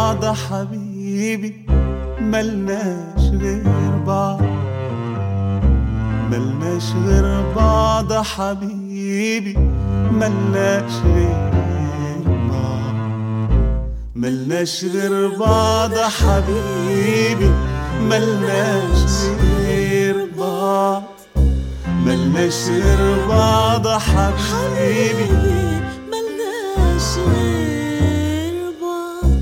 بعض حبيبي ملناش غير بعض ملناش غير بعض حبيبي ملناش غير بعض ملناش غير بعض حبيبي ملناش غير بعض ملناش غير بعض حبيبي ملناش غير بعض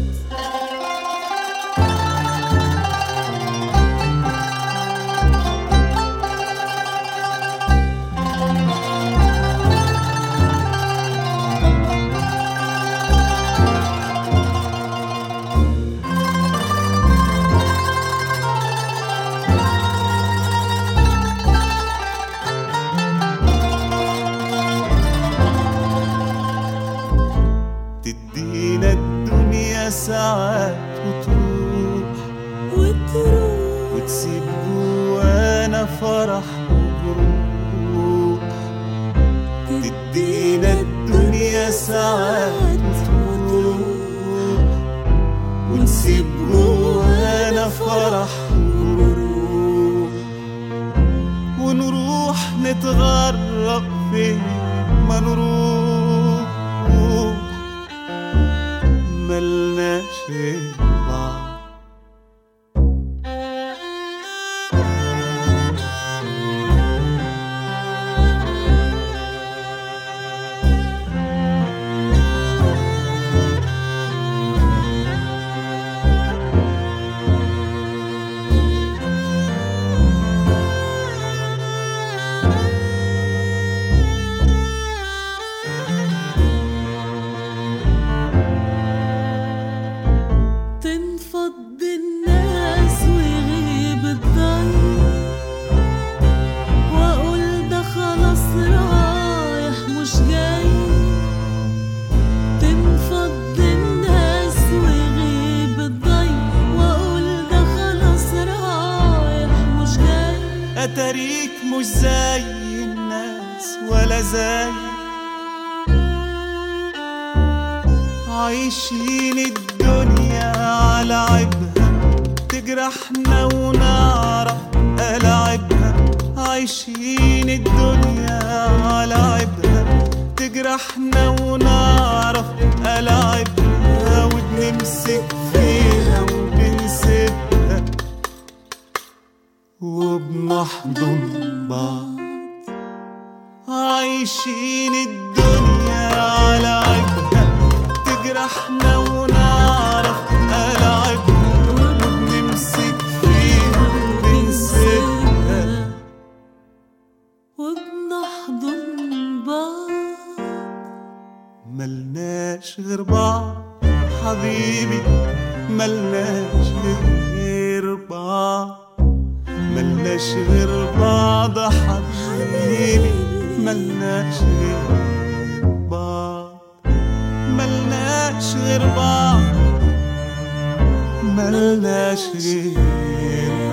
تدينا الدنيا ساعات وتروح وتروح وتسيب جوانا فرح وجروح تدينا الدنيا ساعات وتروح وتسيب جوانا فرح وجروح ونروح نتغرق فين ما نروح ملناش غير بعض تنفض الناس ويغيب الضيف واقول ده خلاص رايح مش جاي تنفض الناس ويغيب الضيف واقول ده خلاص رايح مش جاي اتاريك مش زي الناس ولا زي عايشين الدنيا على عيبها تجرحنا ونعرف ألعبها عايشين الدنيا على عيبها تجرحنا ونعرف ألعبها وبنمسك فيها وبنسيبها وبنحضن بعض عايشين الدنيا على عيبها تجرحنا ونعرف ألعبها وبنمسك فيها وبنسيبها وبنحضن بعض ملناش غير بعض حبيبي ملناش غير بعض ملناش غير بعض حبيبي ملناش غير بعض ملناش غير بعض ملناش غير